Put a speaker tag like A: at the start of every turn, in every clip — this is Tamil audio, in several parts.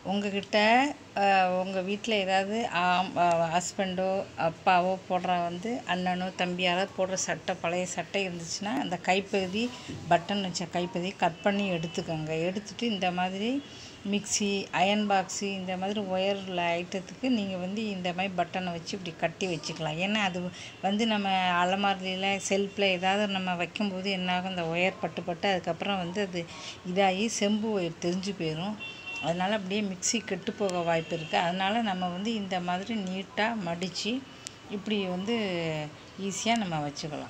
A: உங்ககிட்ட உங்கள் வீட்டில் ஏதாவது ஹஸ்பண்டோ அப்பாவோ போடுற வந்து அண்ணனோ தம்பி யாராவது போடுற சட்டை பழைய சட்டை இருந்துச்சுன்னா அந்த கைப்பகுதி பட்டன் வச்ச கைப்பகுதி கட் பண்ணி எடுத்துக்கோங்க எடுத்துட்டு இந்த மாதிரி மிக்ஸி அயன் பாக்ஸு இந்த மாதிரி ஒயர் உள்ள ஐட்டத்துக்கு நீங்கள் வந்து இந்த மாதிரி பட்டனை வச்சு இப்படி கட்டி வச்சுக்கலாம் ஏன்னா அது வந்து நம்ம அலமாரியில் செல்ஃபில் ஏதாவது நம்ம வைக்கும்போது என்னாகும் இந்த ஒயர் பட்டு பட்டு அதுக்கப்புறம் வந்து அது இதாகி செம்பு ஒயர் தெரிஞ்சு போயிடும் அதனால் அப்படியே மிக்ஸி கெட்டு போக வாய்ப்பு இருக்குது அதனால் நம்ம வந்து இந்த மாதிரி நீட்டாக மடித்து இப்படி வந்து ஈஸியாக நம்ம வச்சுக்கலாம்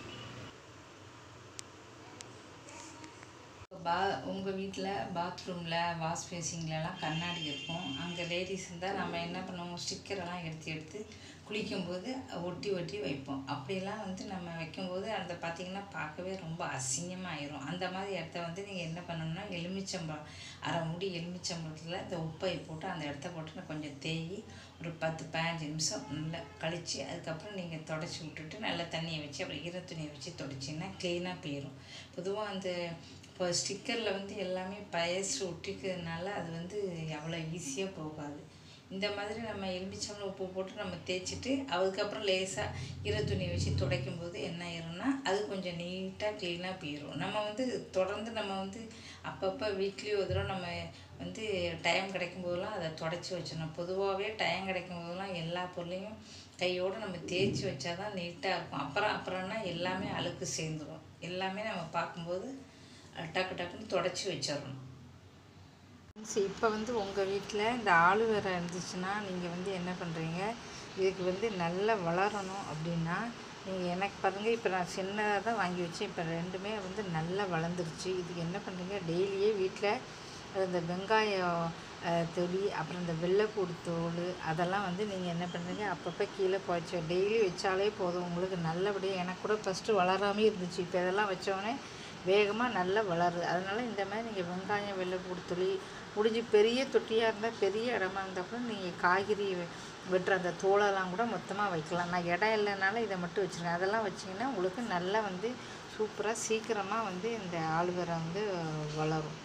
A: பா உங்கள் வீட்டில் பாத்ரூமில் வாஷ் பேசிங்லலாம் கண்ணாடி இருக்கும் அங்கே லேடிஸ் இருந்தால் நம்ம என்ன பண்ணுவோம் ஸ்டிக்கரெல்லாம் எடுத்து எடுத்து குளிக்கும்போது ஒட்டி ஒட்டி வைப்போம் அப்படிலாம் வந்து நம்ம வைக்கும்போது அந்த பார்த்திங்கன்னா பார்க்கவே ரொம்ப அசிங்கமாக ஆயிரும் அந்த மாதிரி இடத்த வந்து நீங்கள் என்ன பண்ணணும்னா எலுமிச்சம்பழம் அரை மூடி எலுமிச்சம்பழத்தில் இந்த உப்பை போட்டு அந்த இடத்த போட்டு கொஞ்சம் தேய் ஒரு பத்து பதினஞ்சு நிமிஷம் நல்லா கழித்து அதுக்கப்புறம் நீங்கள் தொடச்சி விட்டுட்டு நல்லா தண்ணியை வச்சு அப்புறம் ஈர துணியை வச்சு தொடச்சிங்கன்னா க்ளீனாக போயிடும் பொதுவாக அந்த இப்போ ஸ்டிக்கரில் வந்து எல்லாமே பயசு ஒட்டிக்கிறதுனால அது வந்து அவ்வளோ ஈஸியாக போகாது இந்த மாதிரி நம்ம எலுமிச்சம்பழம் உப்பு போட்டு நம்ம தேய்ச்சிட்டு அதுக்கப்புறம் லேசாக ஈர துணியை வச்சு துடைக்கும் போது என்ன ஆயிரும்னா அது கொஞ்சம் நீட்டாக க்ளீனாக போயிடும் நம்ம வந்து தொடர்ந்து நம்ம வந்து அப்பப்போ வீக்லி ஒரு தடவை நம்ம வந்து டைம் கிடைக்கும் போதெல்லாம் அதை தொடச்சி வச்சிடணும் பொதுவாகவே டைம் கிடைக்கும் போதெல்லாம் எல்லா பொருளையும் கையோடு நம்ம தேய்ச்சி வச்சா தான் நீட்டாக இருக்கும் அப்புறம் அப்புறம்னா எல்லாமே அழுக்கு சேர்ந்துடும் எல்லாமே நம்ம பார்க்கும்போது டக்கு டக்குன்னு தொடச்சி வச்சிடணும் இப்போ வந்து உங்கள் வீட்டில் இந்த ஆளுவேரை இருந்துச்சுன்னா நீங்கள் வந்து என்ன பண்ணுறீங்க இதுக்கு வந்து நல்லா வளரணும் அப்படின்னா நீங்கள் எனக்கு பாருங்கள் இப்போ நான் சின்னதாக தான் வாங்கி வச்சேன் இப்போ ரெண்டுமே வந்து நல்லா வளர்ந்துருச்சு இதுக்கு என்ன பண்ணுறீங்க டெய்லியே வீட்டில் இந்த வெங்காயம் தொலி அப்புறம் இந்த வெள்ளைப்பூடு தோல் அதெல்லாம் வந்து நீங்கள் என்ன பண்ணுறீங்க அப்பப்போ கீழே போச்சு டெய்லி வச்சாலே போதும் உங்களுக்கு நல்லபடியாக எனக்கு கூட ஃபஸ்ட்டு வளராமே இருந்துச்சு இப்போ இதெல்லாம் வச்சோடனே வேகமாக நல்லா வளருது அதனால் இந்த மாதிரி நீங்கள் வெங்காயம் வெள்ளைப்பூடு தொலி முடிஞ்சு பெரிய தொட்டியாக இருந்தால் பெரிய இடமா இருந்தால் கூட நீங்கள் காய்கறி வெட்டுற அந்த தோலெல்லாம் கூட மொத்தமாக வைக்கலாம் நான் இடம் இல்லைனாலும் இதை மட்டும் வச்சுருக்கேன் அதெல்லாம் வச்சிங்கன்னா உங்களுக்கு நல்லா வந்து சூப்பராக சீக்கிரமாக வந்து இந்த ஆலுவேரா வந்து வளரும்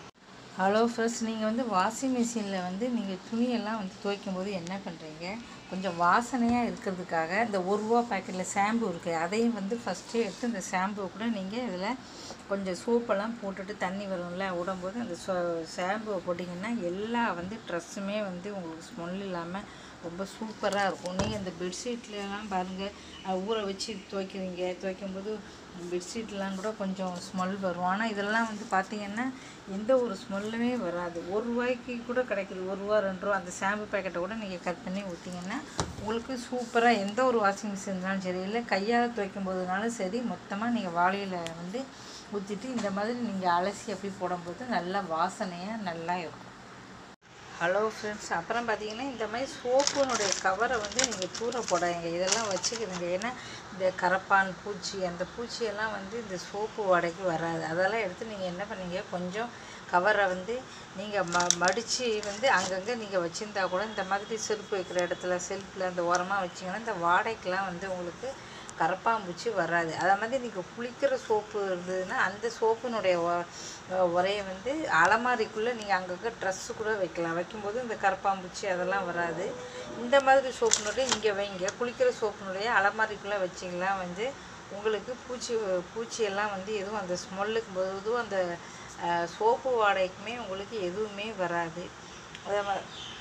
A: ஹலோ ஃப்ரெண்ட்ஸ் நீங்கள் வந்து வாஷிங் மிஷினில் வந்து நீங்கள் துணியெல்லாம் வந்து துவைக்கும் போது என்ன பண்ணுறீங்க கொஞ்சம் வாசனையாக இருக்கிறதுக்காக இந்த ஒரு ரூபா பாக்கெட்டில் ஷாம்பு இருக்குது அதையும் வந்து ஃபஸ்ட்டே எடுத்து இந்த ஷாம்புவை கூட நீங்கள் இதில் கொஞ்சம் சோப்பெல்லாம் போட்டுட்டு தண்ணி வரும்ல விடும்போது அந்த ஷாம்புவை போட்டிங்கன்னா எல்லா வந்து ட்ரெஸ்ஸுமே வந்து உங்களுக்கு ஸ்மெல் இல்லாமல் ரொம்ப சூப்பராக இருக்கும் நீங்கள் இந்த பெட்ஷீட்லலாம் பாருங்கள் ஊற வச்சு துவைக்கிறீங்க துவைக்கும்போது பெட்ஷீட்லாம் கூட கொஞ்சம் ஸ்மெல் வரும் ஆனால் இதெல்லாம் வந்து பார்த்திங்கன்னா எந்த ஒரு ஸ்மெல்லுமே வராது ஒரு ரூபாய்க்கு கூட கிடைக்குது ஒரு ரூபா ரெண்டு ரூபா அந்த ஷாம்பு பேக்கெட்டை கூட நீங்கள் கட் பண்ணி ஊற்றிங்கன்னா உங்களுக்கு சூப்பராக எந்த ஒரு வாஷிங் மிஷின் இருந்தாலும் சரி இல்லை கையால் துவைக்கும் போதுனாலும் சரி மொத்தமாக நீங்கள் வாளியில் வந்து ஊற்றிட்டு இந்த மாதிரி நீங்கள் அலசி அப்படி போடும்போது நல்லா வாசனையாக நல்லா இருக்கும் ஹலோ ஃப்ரெண்ட்ஸ் அப்புறம் பார்த்தீங்கன்னா இந்த மாதிரி சோப்புனுடைய கவரை வந்து நீங்கள் தூர போடாதீங்க இதெல்லாம் வச்சுக்கிறீங்க ஏன்னா இந்த கரப்பான் பூச்சி அந்த பூச்சியெல்லாம் வந்து இந்த சோப்பு வாடகைக்கு வராது அதெல்லாம் எடுத்து நீங்கள் என்ன பண்ணீங்க கொஞ்சம் கவரை வந்து நீங்கள் ம மடித்து வந்து அங்கங்கே நீங்கள் வச்சுருந்தா கூட இந்த மாதிரி செருப்பு வைக்கிற இடத்துல செல்ஃபில் அந்த ஓரமாக வச்சிங்கன்னா இந்த வாடகைக்கெலாம் வந்து உங்களுக்கு கரப்பாம்பூச்சி வராது அதே மாதிரி நீங்கள் குளிக்கிற சோப்பு இருந்ததுன்னா அந்த சோப்பினுடைய உரையை வந்து அலமாரிக்குள்ளே நீங்கள் அங்கங்கே ட்ரெஸ்ஸு கூட வைக்கலாம் வைக்கும்போது இந்த கரப்பாம்பூச்சி அதெல்லாம் வராது இந்த மாதிரி சோப்பினுடைய இங்கே வைங்க குளிக்கிற சோப்பினுடைய அலமாரிக்குள்ளே வச்சிங்கன்னா வந்து உங்களுக்கு பூச்சி பூச்சியெல்லாம் வந்து எதுவும் அந்த ஸ்மெல்லுக்கு போதும் அந்த சோப்பு வாடகைக்குமே உங்களுக்கு எதுவுமே வராது அதே மாதிரி